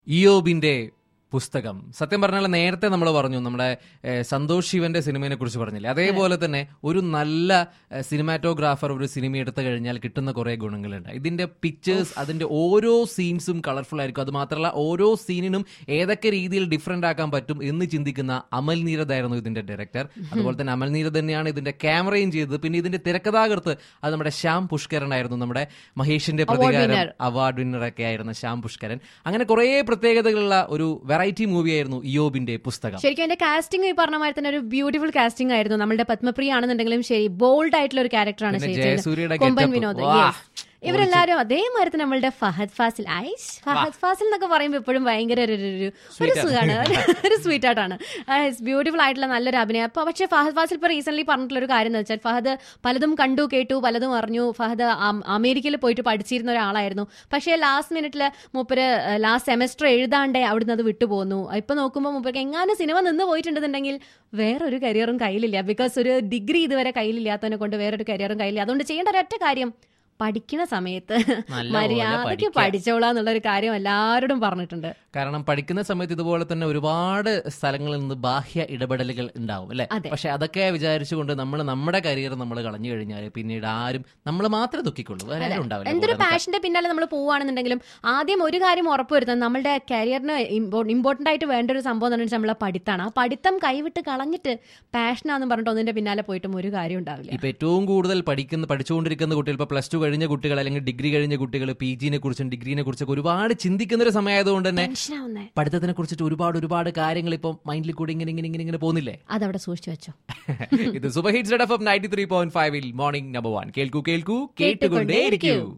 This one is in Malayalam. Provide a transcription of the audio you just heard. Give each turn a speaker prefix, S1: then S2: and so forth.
S1: ഇയോബിന്റെ പുസ്തകം സത്യം പറഞ്ഞാൽ നേരത്തെ നമ്മൾ പറഞ്ഞു നമ്മുടെ ഏഹ്, സന്തോഷ് ശിവന്റെ സിനിമയെ കുറിച്ച് പറഞ്ഞില്ലേ അതേപോലെ തന്നെ ഒരു നല്ല സിനിമാറ്റോഗ്രാഫർ ഒരു സിനിമ എടുത്തു കഴിഞ്ഞാൽ കിട്ടുന്ന കുറെ ഗുണങ്ങളുണ്ട് ഇതിന്റെ പിക്ചേഴ്സ് അതിന്റെ ഓരോ സീൻസും കളർഫുൾ ആയിരിക്കും അത് മാത്രമല്ല ഓരോ സീനിനും ഏതൊക്കെ രീതിയിൽ ഡിഫറെന്റ് ആക്കാൻ പറ്റും എന്ന് ചിന്തിക്കുന്ന അമൽ നീരദ് ആയിരുന്നു ഇതിന്റെ ഡയറക്ടർ അതുപോലെ തന്നെ അമൽ നീരദ് തന്നെയാണ് ഇതിന്റെ ക്യാമറയും ചെയ്തത് പിന്നെ ഇതിന്റെ തിരക്കഥാകൃത്ത് അത് നമ്മുടെ ശ്യാം പുഷ്കരൻ ആയിരുന്നു നമ്മുടെ മഹേഷിന്റെ പ്രതികാരം
S2: winner.
S1: അവാർഡ് വിന്നർ ഒക്കെ ആയിരുന്ന ശ്യാം പുഷ്കരൻ അങ്ങനെ കുറെ പ്രത്യേകതകളുള്ള ഒരു വെറൈറ്റി മൂവിയായിരുന്നു ഇയോബിന്റെ പുസ്തകം
S2: ശരിക്കും എന്റെ കാസ്റ്റിംഗ് ഈ പറഞ്ഞ മാതിരി തന്നെ ഒരു ബ്യൂട്ടിഫുൾ കാസ്റ്റിംഗ് ആയിരുന്നു നമ്മുടെ പത്മപ്രിയ ആണെന്നുണ്ടെങ്കിലും ശരി ബോൾഡ് ആയിട്ടുള്ള ഒരു ക്യാരക്ടറാണ്
S1: പിന്നെ
S2: ചെയ്തത്
S1: ജയസൂര്യയുടെ
S2: കൊമ്പൻ
S1: getup.
S2: വിനോദ്
S1: വാ.
S2: yes. ഇവരെല്ലാരും അതേമാതിരി തന്നെ നമ്മളുടെ ഫഹദ് ഫാസിൽ ഐഷ് ഫഹദ് ഫാസിൽ എന്നൊക്കെ പറയുമ്പോൾ എപ്പോഴും ഭയങ്കര ഒരു- ഒരു- ഒരു- ഒരു സുഖമാണ് ഒരു സ്വീറ്റ് ആയിട്ടാണ് ബ്യൂട്ടിഫുൾ ആയിട്ടുള്ള നല്ലൊരു അഭിനയം അപ്പൊ പക്ഷേ ഫഹദ് ഫാസിൽ ഇപ്പൊ റീസെന്റ് പറഞ്ഞിട്ടുള്ള ഒരു കാര്യം എന്ന് വെച്ചാൽ ഫഹദ് പലതും കണ്ടു കേട്ടു പലതും അറിഞ്ഞു ഫഹദ് അം- അമേരിക്കയിൽ പോയിട്ട് പഠിച്ചിരുന്ന ഒരാളായിരുന്നു പക്ഷേ ലാസ്റ്റ് മിനിറ്റിൽ മൂപ്പര് ലാസ്റ്റ് സെമസ്റ്റർ എഴുതാണ്ടേ അവിടുന്ന് അത് വിട്ടുപോകുന്നു ഇപ്പൊ നോക്കുമ്പോൾ മൂപ്പർക്ക് എങ്ങാനും സിനിമ നിന്ന് പോയിട്ടുണ്ടെന്നുണ്ടെങ്കിൽ വേറൊരു കരിയറും കയ്യിലില്ല ബിക്കോസ് ഒരു ഡിഗ്രി ഇതുവരെ കയ്യിലില്ലാത്തതിനെ കൊണ്ട് വേറൊരു കരിയറും കയ്യിലില്ല അതുകൊണ്ട് ചെയ്യേണ്ട ഒരൊറ്റ കാര്യം പഠിക്കണ സമയത്ത്
S1: നല്ലപോലെ
S2: മര്യാദയ്ക്ക്
S1: പഠിക്കുക.
S2: പഠിച്ചോളാം എന്നുള്ള ഒരു കാര്യം എല്ലാവരോടും പറഞ്ഞിട്ടുണ്ട്
S1: കാരണം പഠിക്കുന്ന സമയത്ത് ഇതുപോലെ തന്നെ ഒരുപാട് സ്ഥലങ്ങളിൽ നിന്ന് ബാഹ്യ ഇടപെടലുകൾ ഉണ്ടാവും അല്ലെ
S2: അതെ.
S1: പക്ഷെ അതൊക്കെ വിചാരിച്ചുകൊണ്ട് നമ്മൾ നമ്മുടെ കരിയർ നമ്മൾ കളഞ്ഞു കഴിഞ്ഞാൽ പിന്നീട് ആരും നമ്മൾ മാത്രമേ ദുഃഖിക്കുള്ളൂ വേറെ ആരും ഉണ്ടാവില്ല
S2: എന്തൊരു
S1: കൂടെ
S2: പാഷന്റെ പിന്നാലെ നമ്മൾ പോവുകയാണെന്നുണ്ടെങ്കിലും ആദ്യം ഒരു കാര്യം ഉറപ്പുവരുത്തുന്നത് നമ്മളുടെ കരിയറിന് ഇമ്പോർട്ടന്റ് ആയിട്ട് വേണ്ട ഒരു സംഭവം എന്ന് വെച്ചാൽ നമ്മളെ പഠിത്താണ് ആ പഠിത്തം കൈവിട്ട് കളഞ്ഞിട്ട് പാഷനാന്ന് പറഞ്ഞിട്ട് ഒന്നിന്റെ പിന്നാലെ പോയിട്ടും ഒരു കാര്യം ഉണ്ടാവില്ല
S1: ഇപ്പൊ ഏറ്റവും കൂടുതൽ പഠിക്കുന്ന പഠിച്ചുകൊണ്ടിരിക്കുന്ന കുട്ടികൾ ഇപ്പൊ പ്ലസ് ടു കഴിഞ്ഞ കുട്ടികൾ അല്ലെങ്കിൽ ഡിഗ്രി കഴിഞ്ഞ കുട്ടികൾ പി ജിനെ കുറിച്ചും ഡിഗ്രീനെ കുറിച്ചൊക്കെ ഒരുപാട് ചിന്തിക്കുന്ന ഒരു സമയമായതുകൊണ്ട് തന്നെ
S2: ടെൻഷനാവുന്നേ
S1: പഠിത്തത്തിനെ കുറിച്ചിട്ട് ഒരുപാട് ഒരുപാട് കാര്യങ്ങൾ ഇപ്പൊ മൈൻഡിൽ കൂടി ഇങ്ങനെ ഇങ്ങനെ ഇങ്ങനെ ഇങ്ങനെ പോകുന്നില്ലേ
S2: അതവിടെ സൂക്ഷിച്ചു വെച്ചോ
S1: ഇത് super hits F ninety three point ഫൈവിൽ മോർണിംഗ് നമ്പർ വൺ കേൾക്കൂ കേൾക്കൂ കേട്ടുകൊണ്ടേയിരിക്കൂ